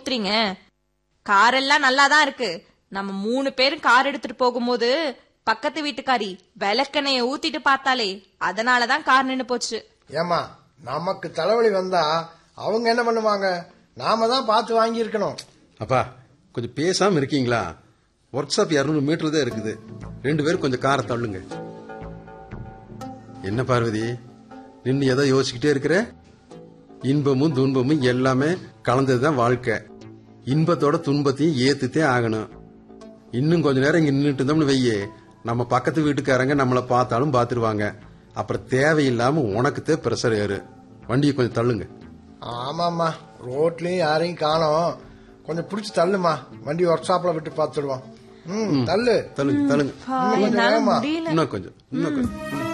ஊத்துறீங்க car எல்லாம் நல்லா தான் இருக்கு நம்ம மூணு பேரும் கார் எடுத்துட்டு போகும்போது பக்கத்து வீட்டுக்காரி விளக்கெண்ணைய ஊத்திட்டு பார்த்தாலே அதனாலதான் கார் நின்னு போச்சு ஏமா நமக்கு தலைவலி வந்தா அவங்க என்ன பண்ணுவாங்க நாம தான் பார்த்து வாங்கி இருக்கணும் அப்பா கொஞ்சம் பேசாம இருக்கீங்களா ஒர்க் ஷாப் இரநூறு மீட்டர் தான் இருக்குது ரெண்டு பேரும் கொஞ்சம் காரை தள்ளுங்க என்ன பார்வதி நின்னு ஏதோ யோசிச்சுக்கிட்டே இருக்கிற இன்பமும் துன்பமும் எல்லாமே கலந்ததுதான் வாழ்க்கை இன்பத்தோட துன்பத்தையும் ஏத்துத்தே ஆகணும் இன்னும் கொஞ்ச நேரம் இங்க நின்றுட்டு இருந்தோம்னு வையே நம்ம பக்கத்து வீட்டுக்காரங்க நம்மளை பார்த்தாலும் பார்த்துருவாங்க அப்புறம் தேவையில்லாம உனக்குத்தே பிரஷர் ஏறு வண்டியை கொஞ்சம் தள்ளுங்க ஆமாம்மா ரோட்லயும் யாரையும் காணோம் கொஞ்சம் பிடிச்சி தள்ளுமா வண்டி ஒர்க் ஷாப்ல விட்டு பார்த்துடுவோம் ம் தள்ளு தள்ளுங்க தள்ளுங்க இன்னும் கொஞ்சம் என்னால வேகமா முடியல இன்னும் கொஞ்சம் இன்னும் கொஞ்சம் ம்.